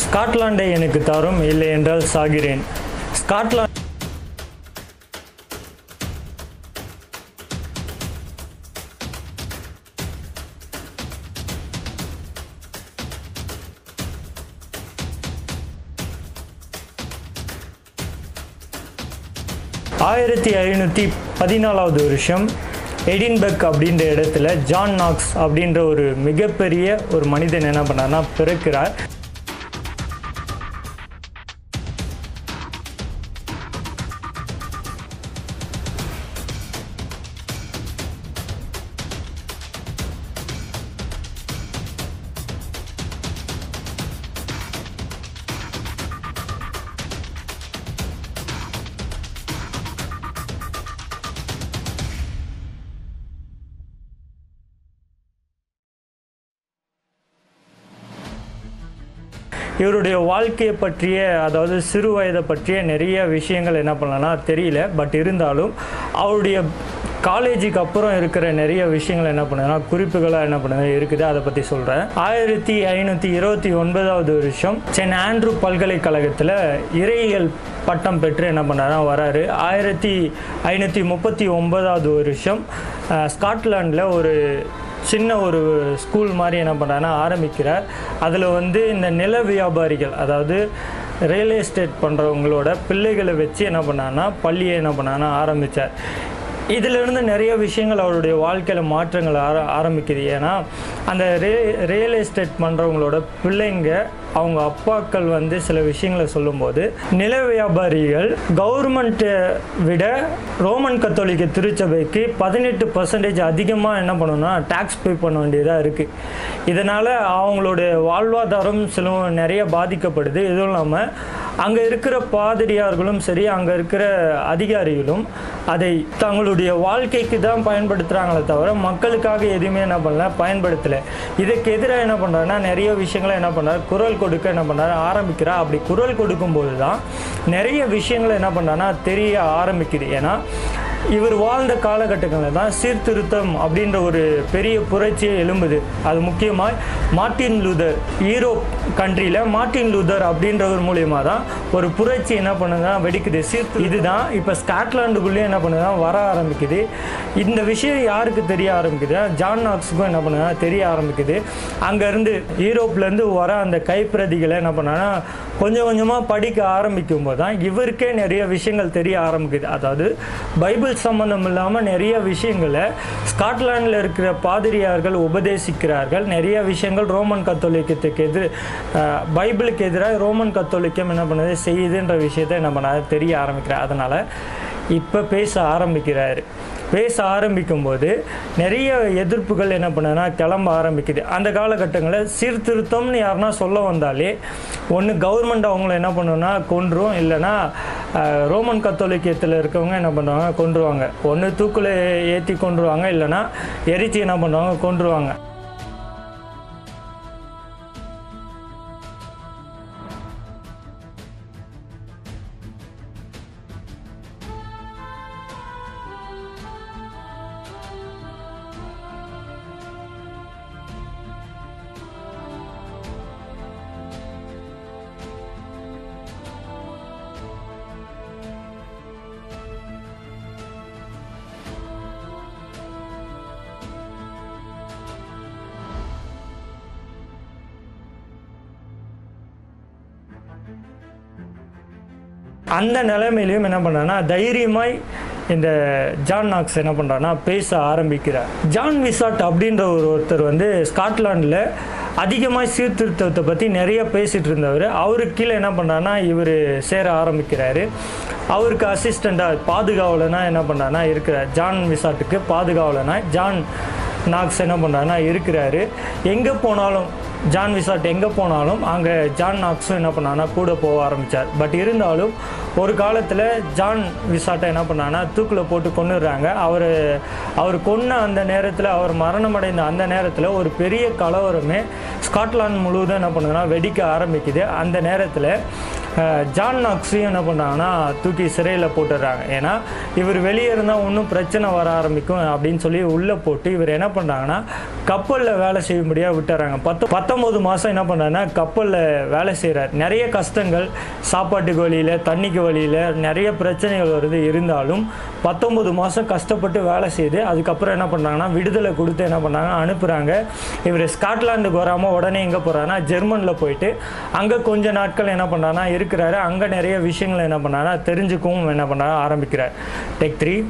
ஸ்காட்லாண்டை எனக்கு தரும் இல்லை என்றால் சாகிறேன் ஸ்காட்லாந்து ஆயிரத்தி ஐநூற்றி பதினாலாவது வருஷம் எடின்பர்க் அப்படின்ற இடத்துல ஜான் நாக்ஸ் அப்படின்ற ஒரு மிகப்பெரிய ஒரு மனிதன் என்ன பண்ணார்னா பிறக்கிறார் இவருடைய வாழ்க்கையை பற்றிய அதாவது சிறு வயதை பற்றிய நிறைய விஷயங்கள் என்ன பண்ணலாம்னா தெரியல பட் இருந்தாலும் அவருடைய காலேஜுக்கு அப்புறம் இருக்கிற நிறைய விஷயங்கள் என்ன பண்ணுதுன்னா குறிப்புகளாக என்ன பண்ணுது இருக்குது அதை பற்றி சொல்கிறேன் ஆயிரத்தி ஐநூற்றி இருபத்தி ஒன்பதாவது வருஷம் சென்னை ஆண்ட்ரூ பல்கலைக்கழகத்தில் இறையியல் பட்டம் பெற்று என்ன பண்ணாருன்னா வராரு ஆயிரத்தி ஐநூற்றி முப்பத்தி ஒன்பதாவது வருஷம் அஹ், ஸ்காட்லாண்டில் ஒரு சின்ன ஒரு ஸ்கூல் மாதிரி என்ன பண்ணுறாருன்னா ஆரம்பிக்கிறார் அதில் வந்து இந்த நில வியாபாரிகள் அதாவது ரியல் எஸ்டேட் பண்ணுறவங்களோட பிள்ளைகளை வச்சு என்ன பண்ணான்னா பள்ளியை என்ன பண்ணான்னா ஆரம்பித்தார் இதிலிருந்து நிறைய விஷயங்கள் அவருடைய வாழ்க்கையில் மாற்றங்கள் ஆர ஆரம்பிக்குது ஏன்னா அந்த ரே ரியல் எஸ்டேட் பண்ணுறவங்களோட பிள்ளைங்க அவங்க அப்பாக்கள் வந்து சில விஷயங்களை சொல்லும்போது நில வியாபாரிகள் கவர்மெண்ட்டை விட ரோமன் கத்தோலிக்க திருச்சபைக்கு பதினெட்டு பர்சன்டேஜ் அதிகமாக என்ன பண்ணணும்னா டேக்ஸ் பே பண்ண வேண்டியதாக இருக்குது இதனால் அவங்களுடைய வாழ்வாதாரம் சில நிறைய பாதிக்கப்படுது இதுவும் இல்லாமல் அங்கே இருக்கிற பாதிரியார்களும் சரி அங்கே இருக்கிற அதிகாரிகளும் அதை தங்களுடைய வாழ்க்கைக்கு தான் பயன்படுத்துகிறாங்களே தவிர மக்களுக்காக எதுவுமே என்ன பண்ணல பயன்படுத்தலை இதுக்கு எதிராக என்ன பண்ணுறாருன்னா நிறைய விஷயங்களை என்ன பண்ணுறாரு குரல் கொடுக்க என்ன பண்ணுறாரு ஆரம்பிக்கிறா அப்படி குரல் கொடுக்கும்போது தான் நிறைய விஷயங்களை என்ன பண்ணுறாருன்னா தெரிய ஆரம்பிக்குது ஏன்னா இவர் வாழ்ந்த காலகட்டங்களில் தான் சீர்திருத்தம் அப்படின்ற ஒரு பெரிய புரட்சியே எழும்புது அது முக்கியமாக மார்ட்டின் லூதர் யூரோப் கண்ட்ரியில் மார்ட்டின் லூதர் அப்படின்றவர் மூலியமாக தான் ஒரு புரட்சி என்ன பண்ணுதுன்னா வெடிக்குது சீர்திரு இதுதான் இப்போ ஸ்காட்லாண்டுக்குள்ளேயே என்ன பண்ணுதுன்னா வர ஆரம்பிக்குது இந்த விஷயம் யாருக்கு தெரிய ஆரம்பிக்குது ஜான் நாக்ஸுக்கும் என்ன பண்ணுதுன்னா தெரிய ஆரம்பிக்குது அங்கேருந்து யூரோப்லேருந்து வர அந்த கைப்பிரதிகளை என்ன பண்ணான்னா கொஞ்சம் கொஞ்சமாக படிக்க ஆரம்பிக்கும் போது தான் இவருக்கே நிறைய விஷயங்கள் தெரிய ஆரம்பிக்குது அதாவது பைபிள் சம்மந்தம் இல்லாமல் நிறைய விஷயங்களை ஸ்காட்லாண்டில் இருக்கிற பாதிரியார்கள் உபதேசிக்கிறார்கள் நிறைய விஷயங்கள் ரோமன் கத்தோலிக்கத்துக்கு எதிர் அஹ், பைபிளுக்கு எதிராக ரோமன் கத்தோலிக்கம் என்ன பண்ணுது செய்யுதுன்ற விஷயத்தை என்ன பண்ணாது தெரிய ஆரம்பிக்கிறார் அதனால் இப்போ பேச ஆரம்பிக்கிறாரு பேச ஆரம்பிக்கும் போது நிறைய எதிர்ப்புகள் என்ன பண்ணுதுன்னா கிளம்ப ஆரம்பிக்குது அந்த காலகட்டங்களில் சீர்திருத்தம்னு யாருன்னா சொல்ல வந்தாலே ஒன்று கவர்மெண்ட் அவங்கள என்ன பண்ணுன்னா கொன்றும் இல்லைன்னா அஹ், ரோமன் கத்தோலிக்கத்தில் இருக்கவங்க என்ன பண்ணுவாங்க கொன்றுவாங்க ஒன்று தூக்கில் ஏற்றி கொன்றுவாங்க இல்லைன்னா எரிச்சு என்ன பண்ணுவாங்க கொன்றுவாங்க அந்த நிலைமையிலையும் என்ன பண்ணுறான்னா தைரியமாய் இந்த ஜான் நாக்ஸ் என்ன பண்ணுறான்னா பேச ஆரம்பிக்கிறார் ஜான் விசாட் அப்படின்ற ஒரு ஒருத்தர் வந்து ஸ்காட்லாண்டில் அதிகமாக சீர்திருத்தத்தை பற்றி நிறைய பேசிகிட்டு இருந்தவர் அவருக்கு கீழே என்ன பண்ணுறாருன்னா இவர் சேர ஆரம்பிக்கிறாரு அவருக்கு அசிஸ்டண்ட்டாக பாதுகாவலனா என்ன பண்ணுறாருன்னா இருக்கிறார் ஜான் விசாட்டுக்கு பாதுகாவலனா ஜான் நாக்ஸ் என்ன பண்ணுறாருன்னா இருக்கிறாரு எங்கே போனாலும் ஜான் விசாட் எங்கே போனாலும் அங்கே ஜான் நாக்ஸும் என்ன பண்ணான்னா கூட போக ஆரம்பித்தார் பட் இருந்தாலும் ஒரு காலத்தில் ஜான் விசாட்டை என்ன பண்ணான்னா தூக்கில் போட்டு கொண்டுடுறாங்க அவர் அவர் கொன்ன அந்த நேரத்தில் அவர் மரணமடைந்த அந்த நேரத்தில் ஒரு பெரிய கலவரமே ஸ்காட்லாந்து முழுவதும் என்ன பண்ணுதுன்னா வெடிக்க ஆரம்பிக்குது அந்த நேரத்தில் அஹ், ஜான் நாக்ஸையும் என்ன பண்ணாங்கன்னா தூக்கி சிறையில் போட்டுடுறாங்க ஏன்னா இவர் வெளியே இருந்தால் ஒன்றும் பிரச்சனை வர ஆரம்பிக்கும் அப்படின்னு சொல்லி உள்ளே போட்டு இவர் என்ன பண்ணுறாங்கன்னா கப்பலில் வேலை செய்யும்படியாக விட்டுறாங்க பத்து பத்தொம்போது மாதம் என்ன பண்ணுறாங்கன்னா கப்பலில் வேலை செய்கிறார் நிறைய கஷ்டங்கள் சாப்பாட்டுக்கு வழியில் தண்ணிக்கு வழியில் நிறைய பிரச்சனைகள் வருது இருந்தாலும் பத்தொம்பது மாதம் கஷ்டப்பட்டு வேலை செய்து அதுக்கப்புறம் என்ன பண்ணுறாங்கன்னா விடுதலை கொடுத்து என்ன பண்ணுறாங்க அனுப்புகிறாங்க இவர் ஸ்காட்லாண்டுக்கு வராமல் உடனே எங்கே போகிறாருன்னா ஜெர்மனில் போயிட்டு அங்கே கொஞ்ச நாட்கள் என்ன பண்ணுறாங்கன்னா இருக்கிறாரு அங்கே நிறைய விஷயங்கள் என்ன பண்ணுறாங்கன்னா தெரிஞ்சுக்கவும் என்ன பண்ணுறாங்க ஆரம்பிக்கிறார் டெக் த்ரீ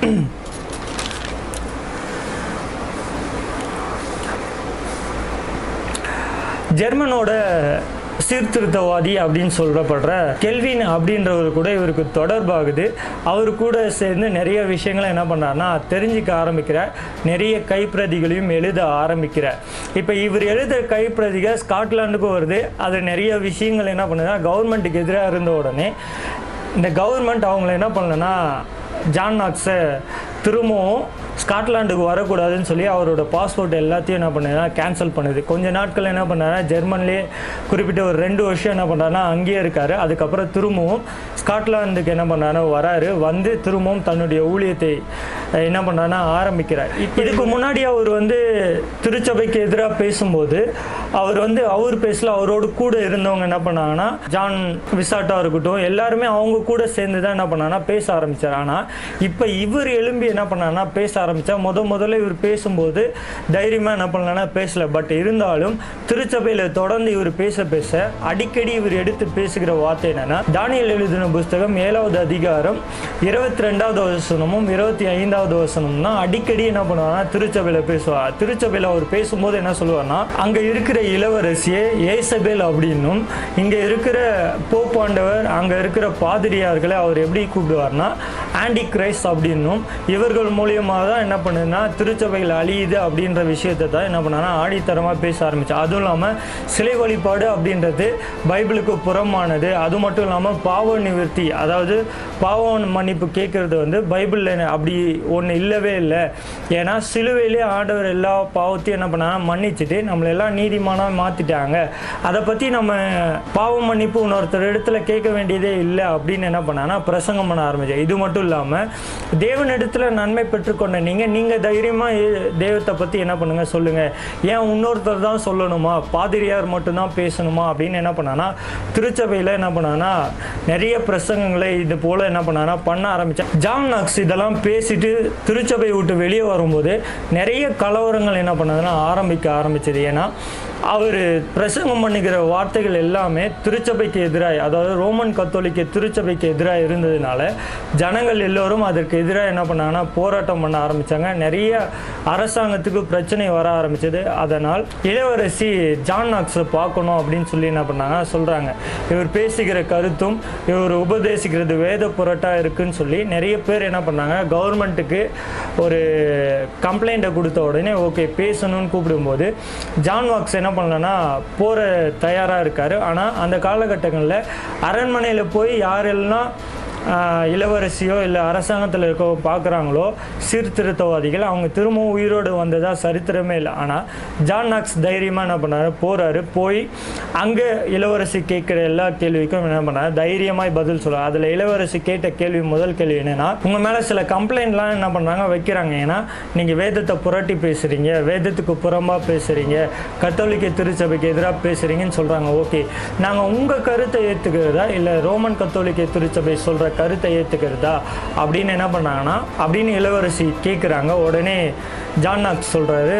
ஜெர்மனோட சீர்திருத்தவாதி அப்படின்னு சொல்லப்படுற கெல்வின் அப்படின்றவர் கூட இவருக்கு தொடர்பாகுது அவர் கூட சேர்ந்து நிறைய விஷயங்களை என்ன பண்ணுறாருன்னா தெரிஞ்சுக்க ஆரம்பிக்கிறார் நிறைய கைப்பிரதிகளையும் எழுத ஆரம்பிக்கிறார் இப்போ இவர் எழுத கைப்பிரதிகள் ஸ்காட்லாண்டுக்கும் வருது அது நிறைய விஷயங்கள் என்ன பண்ணுதுன்னா கவர்மெண்ட்டுக்கு எதிராக இருந்த உடனே இந்த கவர்மெண்ட் அவங்கள என்ன பண்ணலன்னா ஜான் நாக்ஸை திரும்பவும் ஸ்காட்லாண்டுக்கு வரக்கூடாதுன்னு சொல்லி அவரோட பாஸ்போர்ட் எல்லாத்தையும் என்ன பண்ணுதுன்னா கேன்சல் பண்ணுது கொஞ்ச நாட்கள் என்ன பண்ணாருன்னா ஜெர்மன்லேயே குறிப்பிட்ட ஒரு ரெண்டு வருஷம் என்ன பண்ணுறாருன்னா அங்கேயே இருக்காரு அதுக்கப்புறம் திரும்பவும் ஸ்காட்லாண்டுக்கு என்ன பண்ணாரு வராரு வந்து திரும்பவும் தன்னுடைய ஊழியத்தை அஹ், என்ன பண்ணாருன்னா ஆரம்பிக்கிறார் இப்ப இதுக்கு முன்னாடி அவர் வந்து திருச்சபைக்கு எதிராக பேசும்போது அவர் வந்து அவர் பேசல அவரோட கூட இருந்தவங்க என்ன பண்ணாங்கன்னா ஜான் விசாட்டா இருக்கட்டும் எல்லாருமே அவங்க கூட சேர்ந்து தான் என்ன பண்ணாங்கன்னா பேச ஆரம்பிச்சார் ஆனால் இப்போ இவர் எழும்பி என்ன பண்ணாங்கன்னா பேச ஆரம்பிச்சா முத முதல்ல இவர் பேசும்போது தைரியமாக என்ன பண்ணலன்னா பேசல பட் இருந்தாலும் திருச்சபையில் தொடர்ந்து இவர் பேச பேச அடிக்கடி இவர் எடுத்து பேசுகிற வார்த்தை என்னன்னா தானியல் எழுதின புஸ்தகம் ஏழாவது அதிகாரம் இருபத்தி ரெண்டாவது வசனமும் இருபத்தி ஐந்தாவது வசனமும் தான் அடிக்கடி என்ன பண்ணுவாங்கன்னா திருச்சபையில் பேசுவார் திருச்சபையில் அவர் பேசும்போது என்ன சொல்லுவார்னா அங்கே இருக்கிற இளவரசியே ஏசபேல் அப்படின்னும் இங்கே இருக்கிற போப்பாண்டவர் அங்கே இருக்கிற பாதிரியார்களை அவர் எப்படி கூப்பிடுவார்னா ஆன்டி கிரைஸ்ட் அப்படின்னும் இவர்கள் மூலியமாக தான் என்ன பண்ணுதுன்னா திருச்சபைகள் அழியுது அப்படின்ற விஷயத்தை தான் என்ன பண்ணாங்கன்னா ஆடித்தரமாக பேச ஆரம்பிச்சு அதுவும் இல்லாமல் சிலை வழிபாடு அப்படின்றது பைபிளுக்கு புறமானது அது மட்டும் இல்லாமல் பாவ நிவர்த்தி அதாவது பாவ மன்னிப்பு கேட்கறது வந்து பைபிளில் அப்படி ஒன்று இல்லவே இல்லை ஏன்னா சிலுவையிலே ஆண்டவர் எல்லா பாவத்தையும் என்ன பண்ணாங்கன்னா மன்னிச்சுட்டு நம்மளை எல்லாம் நீதிமானாக மாற்றிட்டாங்க அதை பற்றி நம்ம பாவ மன்னிப்பு இன்னொருத்தர் இடத்துல கேட்க வேண்டியதே இல்லை அப்படின்னு என்ன பண்ணாங்கன்னா பிரசங்கம் பண்ண ஆரம்பிச்சேன் இது மட்டும் இல்லாமல் தேவனிடத்துல நன்மை பெற்றுக்கொண்ட நீங்கள் நீங்கள் தைரியமாக தெய்வத்தை பற்றி என்ன பண்ணுங்க சொல்லுங்கள் ஏன் இன்னொருத்தர் தான் சொல்லணுமா பாதிரியார் மட்டும்தான் பேசணுமா அப்படின்னு என்ன பண்ணானா திருச்சபையில் என்ன பண்ணானா நிறைய பிரசங்கங்களை இது போல் என்ன பண்ணானா பண்ண ஆரம்பித்தேன் ஜான் நாக்ஸ் இதெல்லாம் பேசிட்டு திருச்சபை விட்டு வெளியே வரும்போது நிறைய கலவரங்கள் என்ன பண்ணதுன்னா ஆரம்பிக்க ஆரம்பிச்சது ஏன்னா அவர் பிரசங்கம் பண்ணுகிற வார்த்தைகள் எல்லாமே திருச்சபைக்கு எதிராக அதாவது ரோமன் கத்தோலிக்க திருச்சபைக்கு எதிராக இருந்ததுனால ஜனங்கள் எல்லோரும் அதற்கு எதிராக என்ன பண்ணாங்கன்னா போராட்டம் பண்ண ஆரம்பித்தாங்க நிறைய அரசாங்கத்துக்கு பிரச்சனை வர ஆரம்பிச்சது அதனால் இளவரசி ஜான் நாக்ஸை பார்க்கணும் அப்படின்னு சொல்லி என்ன பண்ணாங்க சொல்கிறாங்க இவர் பேசுகிற கருத்தும் இவர் உபதேசிக்கிறது வேத புரட்டாக இருக்குன்னு சொல்லி நிறைய பேர் என்ன பண்ணாங்க கவர்மெண்ட்டுக்கு ஒரு கம்ப்ளைண்ட்டை கொடுத்த உடனே ஓகே பேசணும்னு கூப்பிடும்போது ஜான் வாக்ஸ் என்ன பண்ணலன்னா போற தயாராக இருக்காரு ஆனால் அந்த காலகட்டங்களில் அரண்மனையில் போய் யாரெல்லாம் ஆஹ், இளவரசியோ இல்லை அரசாங்கத்தில் இருக்கோ பார்க்குறாங்களோ சீர்திருத்தவாதிகள் அவங்க திரும்பவும் உயிரோடு வந்ததா சரித்திரமே இல்லை ஆனால் ஜான் நாக்ஸ் தைரியமாக என்ன பண்ணாரு போறாரு போய் அங்கே இளவரசி கேட்குற எல்லா கேள்விக்கும் என்ன பண்ணாரு தைரியமாய் பதில் சொல்றாரு அதில் இளவரசி கேட்ட கேள்வி முதல் கேள்வி என்னன்னா உங்கள் மேலே சில கம்ப்ளைண்ட்லாம் என்ன பண்ணுறாங்க வைக்கிறாங்க ஏன்னா நீங்கள் வேதத்தை புரட்டி பேசுகிறீங்க வேதத்துக்கு புறம்பாக பேசுகிறீங்க கத்தோலிக்க திருச்சபைக்கு எதிராக பேசுகிறீங்கன்னு சொல்கிறாங்க ஓகே நாங்கள் உங்கள் கருத்தை ஏற்றுக்கிறதா இல்லை ரோமன் கத்தோலிக்க திருச்சபை சொல்கிற கருத்தை ஏற்றுக்கிறதா அப்படின்னு என்ன பண்ணாங்கன்னா அப்படின்னு இளவரசி கேட்குறாங்க உடனே ஜான் நாக்ஸ் சொல்கிறாரு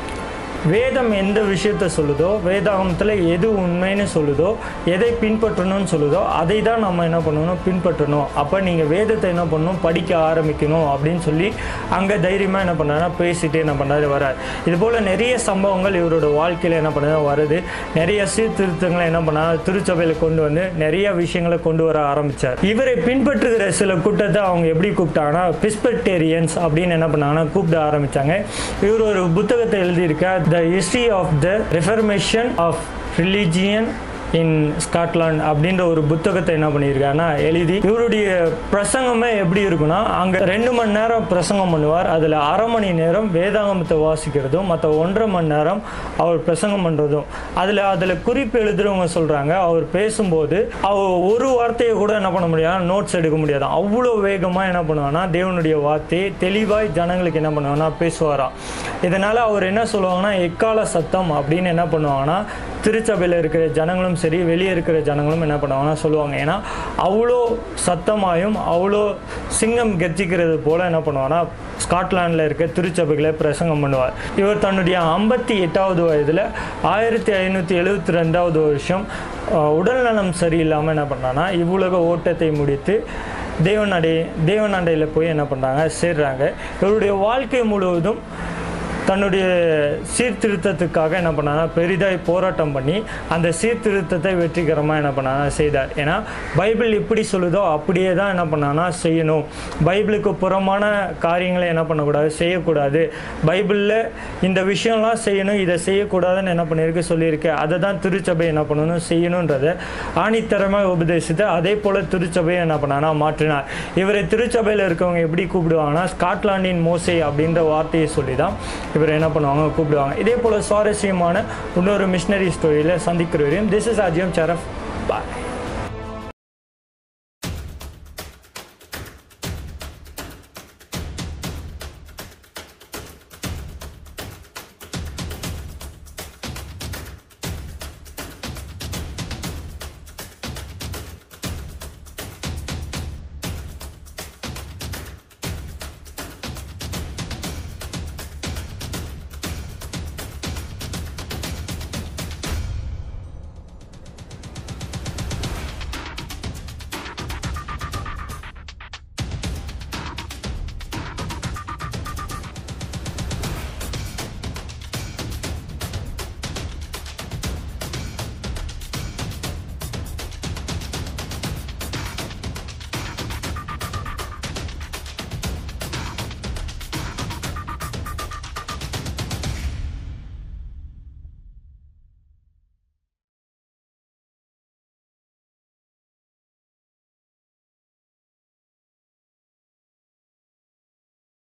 வேதம் எந்த விஷயத்த சொல்லுதோ வேதாகமத்தில் எது உண்மைன்னு சொல்லுதோ எதை பின்பற்றணும்னு சொல்லுதோ அதை தான் நம்ம என்ன பண்ணணும் பின்பற்றணும் அப்போ நீங்கள் வேதத்தை என்ன பண்ணணும் படிக்க ஆரம்பிக்கணும் அப்படின்னு சொல்லி அங்கே தைரியமாக என்ன பண்ணாருன்னா பேசிட்டு என்ன பண்ணாரு வரார் இது போல் நிறைய சம்பவங்கள் இவரோட வாழ்க்கையில் என்ன பண்ணாரு வருது நிறைய சீர்திருத்தங்களை என்ன பண்ணாரு திருச்சபையில் கொண்டு வந்து நிறைய விஷயங்களை கொண்டு வர ஆரம்பிச்சார் இவரை பின்பற்றுகிற சில கூட்டத்தை அவங்க எப்படி கூப்பிட்டாங்கன்னா பிஸ்பெக்டேரியன்ஸ் அப்படின்னு என்ன பண்ணாங்கன்னா கூப்பிட ஆரம்பிச்சாங்க இவர் ஒரு புத்தகத்தை எழுதியிருக்கார் the history of the reformation of religion in Scotland அப்படின்ற ஒரு புத்தகத்தை என்ன பண்ணியிருக்காருன்னா எழுதி இவருடைய பிரசங்கமே எப்படி இருக்குன்னா அங்கே ரெண்டு மணி நேரம் பிரசங்கம் பண்ணுவார் அதில் அரை மணி நேரம் வேதாகமத்தை வாசிக்கிறதும் மற்ற ஒன்றரை மணி நேரம் அவர் பிரசங்கம் பண்ணுறதும் அதில் அதில் குறிப்பு எழுதுறவங்க சொல்கிறாங்க அவர் பேசும்போது அவர் ஒரு வார்த்தையை கூட என்ன பண்ண முடியாது நோட்ஸ் எடுக்க முடியாது அவ்வளோ வேகமாக என்ன பண்ணுவாங்கன்னா தேவனுடைய வார்த்தையை தெளிவாய் ஜனங்களுக்கு என்ன பண்ணுவாங்கன்னா பேசுவாராம் இதனால் அவர் என்ன சொல்லுவாங்கன்னா எக்கால சத்தம் அப்படின்னு என்ன பண்ணுவாங்கன்னா திருச்சபையில் இருக்கிற ஜனங்களும் சரி வெளியே இருக்கிற ஜனங்களும் என்ன பண்ணுவாங்கன்னா சொல்லுவாங்க ஏன்னா அவ்வளோ சத்தமாயும் அவ்வளோ சிங்கம் கெர்ச்சிக்கிறது போல் என்ன பண்ணுவாங்கன்னா ஸ்காட்லாண்டில் இருக்க திருச்சபைகளை பிரசங்கம் பண்ணுவார் இவர் தன்னுடைய ஐம்பத்தி எட்டாவது வயதில் ஆயிரத்தி ஐநூற்றி எழுபத்தி ரெண்டாவது வருஷம் அஹ், உடல்நலம் சரியில்லாமல் என்ன பண்ணான்னா இவ்வுலக ஓட்டத்தை முடித்து தேவனடை தேவனண்டையில் போய் என்ன பண்ணுறாங்க சேர்றாங்க இவருடைய வாழ்க்கை முழுவதும் தன்னுடைய சீர்திருத்தத்துக்காக என்ன பண்ணாங்க பெரிதாய் போராட்டம் பண்ணி அந்த சீர்திருத்தத்தை வெற்றிகரமாக என்ன பண்ணாங்க செய்தார் ஏன்னா பைபிள் எப்படி சொல்லுதோ அப்படியே தான் என்ன பண்ணாங்கன்னா செய்யணும் பைபிளுக்கு புறமான காரியங்களை என்ன பண்ணக்கூடாது செய்யக்கூடாது பைபிளில் இந்த விஷயம்லாம் செய்யணும் இதை செய்யக்கூடாதுன்னு என்ன பண்ணியிருக்கு சொல்லியிருக்கு அதை தான் திருச்சபை என்ன பண்ணணும் செய்யணுன்றதை ஆணித்தரமாக உபதேசித்து அதே போல் திருச்சபையை என்ன பண்ணானா மாற்றினார் இவரை திருச்சபையில் இருக்கவங்க எப்படி கூப்பிடுவாங்கன்னா ஸ்காட்லாண்டின் மோசை அப்படின்ற வார்த்தையை சொல்லி தான் இவர் என்ன பண்ணுவாங்க கூப்பிடுவாங்க இதே போல் சுவாரஸ்யமான இன்னொரு மிஷினரி ஸ்டோரியில் சந்திக்கிற வரையும் திஸ் இஸ் அஜியம் சரஃப் பாய்